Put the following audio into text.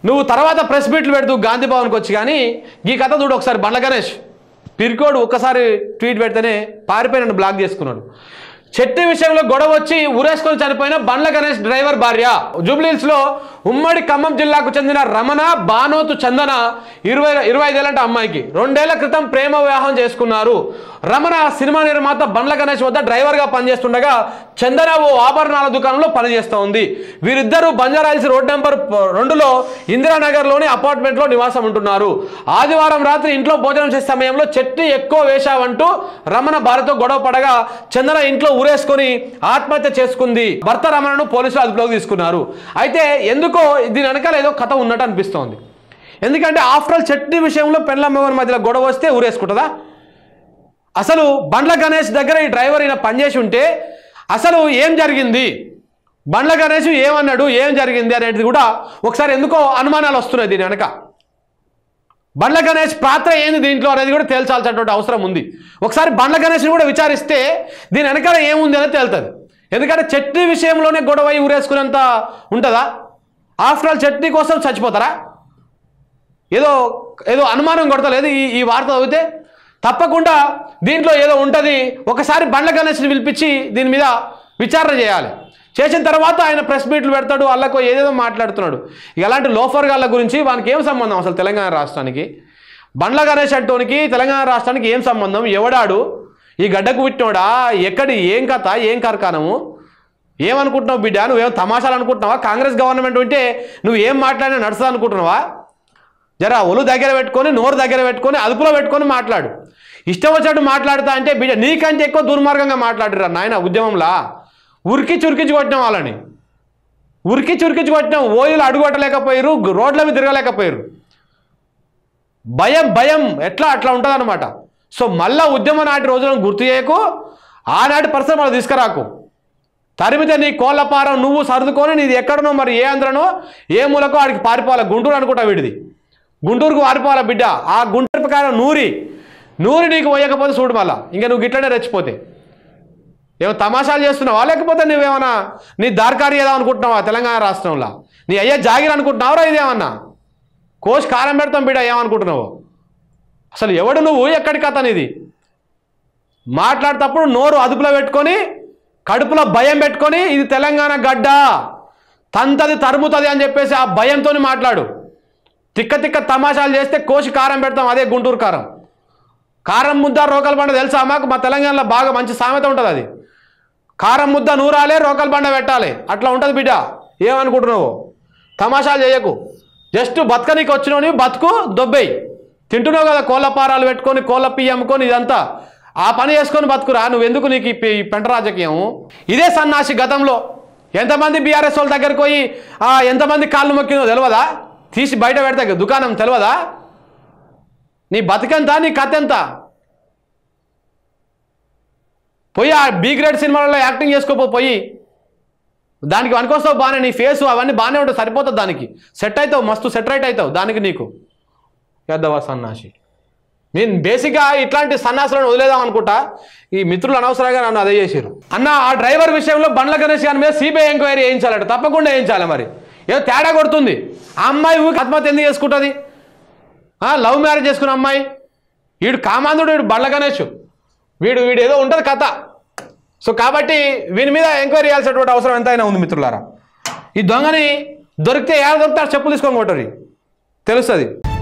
నువ్వు తర్వాత ప్రెస్ మీట్లు పెడుతూ గాంధీ భవన్కి వచ్చి కానీ ఈ కథ చూడు ఒకసారి బండ్ల గణేష్ పిరికోడు ఒక్కసారి ట్వీట్ పెడితేనే పారిపోయి నన్ను బ్లాక్ చేసుకున్నాడు చెట్టు విషయంలో గొడవ వచ్చి ఊరేసుకొని చనిపోయిన బండ్ల గణేష్ డ్రైవర్ భార్య జూబ్లీహిల్స్ లో ఉమ్మడి ఖమ్మం జిల్లాకు చెందిన రమణ బానోతు చందన ఇరవై ఇరవై ఐదేళ్ళంట అమ్మాయికి రెండేళ్ల క్రితం ప్రేమ వివాహం చేసుకున్నారు రమణ సినిమా నిర్మాత బండ్ల గణేష్ వద్ద డ్రైవర్ గా పనిచేస్తుండగా చందన ఓ ఆభరణాల దుకాణంలో పనిచేస్తూ ఉంది వీరిద్దరూ బంజారాయిల్స్ రోడ్ నెంబర్ ప- రెండులో ఇందిరానగర్లోని అపార్ట్మెంట్లో నివాసం ఉంటున్నారు ఆదివారం రాత్రి ఇంట్లో భోజనం చేసే సమయంలో చెట్టు ఎక్కువ వేశావంటూ రమణ భార్యతో గొడవ పడగా చందన ఇంట్లో ఊరేసుకొని ఆత్మహత్య చేసుకుంది భర్త రమణను పోలీసులు అదుపులోకి తీసుకున్నారు అయితే ఎందుకో దీని వెనకాల ఏదో కథ ఉన్నట్టు అనిపిస్తోంది ఎందుకంటే ఆఫ్టర్ ఆల్ చట్నీ విషయంలో పెళ్ళమ్మ మధ్యలో గొడవ వస్తే ఊరేసుకుంటుందా అసలు బండ్ల గణేష్ దగ్గర ఈ డ్రైవర్ ఈయన పనిచేసి ఉంటే అసలు ఏం జరిగింది బండ్ల గణేష్ ఏమన్నాడు ఏం జరిగింది అనేది కూడా ఒకసారి ఎందుకో అనుమానాలు వస్తున్నాయి దీని వెనక బండ్ల గణేష్ పాత్ర ఏంది దీంట్లో అనేది కూడా తేల్చాల్సినటువంటి అవసరం ఉంది ఒకసారి బండ్ల గణేష్ని కూడా విచారిస్తే దీని వెనకాల ఏముంది అనేది తేలుతుంది ఎందుకంటే చట్నీ విషయంలోనే గొడవ అయి ఊరేసుకునేంత ఉంటుందా ఆఫ్టర్ ఆల్ చట్నీ కోసం చచ్చిపోతారా ఏదో ఏదో అనుమానం కొడతలేదు ఈ ఈ వార్త చదివితే తప్పకుండా దీంట్లో ఏదో ఉంటుంది ఒకసారి బండ్ల గణేష్ని పిలిపించి దీని మీద విచారణ చేయాలి చేసిన తర్వాత ఆయన ప్రెస్ మీట్లు పెడతాడు వాళ్ళకు ఏదేదో మాట్లాడుతున్నాడు ఇక అలాంటి లోఫర్ గాళ్ళ గురించి వానికి ఏం సంబంధం అసలు తెలంగాణ రాష్ట్రానికి బండ్ల గణేష్ అంటోనికి తెలంగాణ రాష్ట్రానికి ఏం సంబంధం ఎవడాడు ఈ గడ్డకు పుట్టినోడా ఎక్కడి ఏం కథ ఏం కార్ఖానము ఏమనుకుంటున్నావు బిడ్డ నువ్వేం తమాషాలు అనుకుంటున్నావా కాంగ్రెస్ గవర్నమెంట్ ఉంటే నువ్వు ఏం మాట్లాడినా నడుస్తుంది అనుకుంటున్నావా జరా ఒలు దగ్గర పెట్టుకొని నోరు దగ్గర పెట్టుకొని అదుపులో పెట్టుకొని మాట్లాడు ఇష్టం వచ్చినట్టు మాట్లాడుతా అంటే బిడ్డ నీకంటే ఎక్కువ దుర్మార్గంగా మాట్లాడిరా నాయన ఉద్యమంలా ఉరికి చురికించి కొట్టినాం వాళ్ళని ఉరికి చురికించి కొట్టినాం ఓయిలు అడుగొట్టలేకపోయారు రోడ్ల మీద తిరగలేకపోయారు భయం భయం ఎట్లా అట్లా ఉంటుందన్నమాట సో మళ్ళా ఉద్యమ నాటి రోజులను గుర్తు చేయకు ఆనాటి పరిస్థితి మళ్ళీ తీసుకురాకు తరిమితే నీ కోళ్ళపారం నువ్వు సర్దుకొని నీది ఎక్కడనో మరి ఏ ఆంధ్రనో ఏ మూలకో ఆడికి పారిపోవాలి గుంటూరు అనుకుంటా వీడిది గుంటూరుకు పారిపోవాలా బిడ్డ ఆ గుంటూరు ప్రకారం నూరి నూరి నీకు పోయకపోతే చూడు మళ్ళా ఇంకా నువ్వు గిట్లనే రెచ్చిపోతే ఏమో తమాషాలు చేస్తున్నావా లేకపోతే నువ్వేమన్నా నీ దార్కారి ఏదో అనుకుంటున్నావా తెలంగాణ రాష్ట్రంలో నీ అయ్యా జాగిర్ అనుకుంటున్నావురా ఇదేమన్నా కోసి కారం పెడతాం బిడ్డ ఏమనుకుంటున్నావు అసలు ఎవడు నువ్వు ఎక్కడి కథ నీది మాట్లాడేటప్పుడు నోరు అదుపులో పెట్టుకొని కడుపులో భయం పెట్టుకొని ఇది తెలంగాణ గడ్డ తంతది తరుముతుంది అని చెప్పేసి ఆ భయంతో మాట్లాడు తిక్క తిక్క తమాషాలు చేస్తే కోసి కారం పెడతాం అదే గుంటూరు కారం కారం ముద్ద రోకల బండ తెలుసా మాకు మా తెలంగాణలో బాగా మంచి సామెత ఉంటుంది అది కారం ముద్ద నూరాలే రోకల బండ పెట్టాలి అట్లా ఉంటుంది బిడ్డ ఏమనుకుంటున్నావు తమాషాలు చేయకు జస్ట్ బతకనీకి వచ్చినవి బతుకు దొబ్బేయి తింటున్నావు కదా కోళ్ళ పారాలు పెట్టుకొని కోళ్ళ పియ్యి అమ్ముకొని ఇదంతా ఆ పని చేసుకొని బతుకురా నువ్వెందుకు నీకు ఈ పె- ఈ పెంట రాజకీయం ఇదే సన్నాసి గతంలో ఎంతమంది బీఆర్ఎస్ వాళ్ళ దగ్గరికి పోయి ఆ, ఎంతమంది కాళ్ళు మొక్కిందో తెలియదా తీసి బయట పెడతా దుకాణం తెలియదా నీ బతికెంత నీ కథ ఎంత పోయి ఆ బీ గ్రేడ్ సినిమాలలో యాక్టింగ్ చేసుకోపో పోయి దానికి వనుకొస్తావు బాగానే నీ ఫేస్ అవన్నీ బాగానే ఉంటాయి సరిపోతుంది దానికి సెట్ అవుతావు మస్తు సెట్ రైట్ అవుతావు దానికి నీకు పెద్దవా సన్నాసి నేను బేసిక్గా ఇట్లాంటి సన్నాసులను వదిలేదాం అనుకుంటా ఈ మిత్రులు అనవసరంగా నన్ను అదే చేసారు అన్న ఆ డ్రైవర్ విషయంలో బండ్ల గణేష్ గారి మీద సిబిఐ ఎంక్వైరీ చేయించాలట తప్పకుండా వేయించాలి మరి ఏదో తేడా కొడుతుంది ఆ అమ్మాయి ఊరికి ఆత్మహత్య ఎందుకు చేసుకుంటుంది ఆ, లవ్ మ్యారేజ్ చేసుకున్న అమ్మాయి వీడు కామాంధుడు వీడు బండ్ల గణేష్ వీడు వీడు ఏదో ఉంటుంది కథ సో కాబట్టి వీని మీద ఎంక్వైరీ చేయాల్సినటువంటి అవసరం ఎంతైనా ఉంది మిత్రులారా ఈ దొంగని దొరికితే ఏడ దొరుకుతాడు చెప్పులు తీసుకొని కొట్టరు తెలుస్తుంది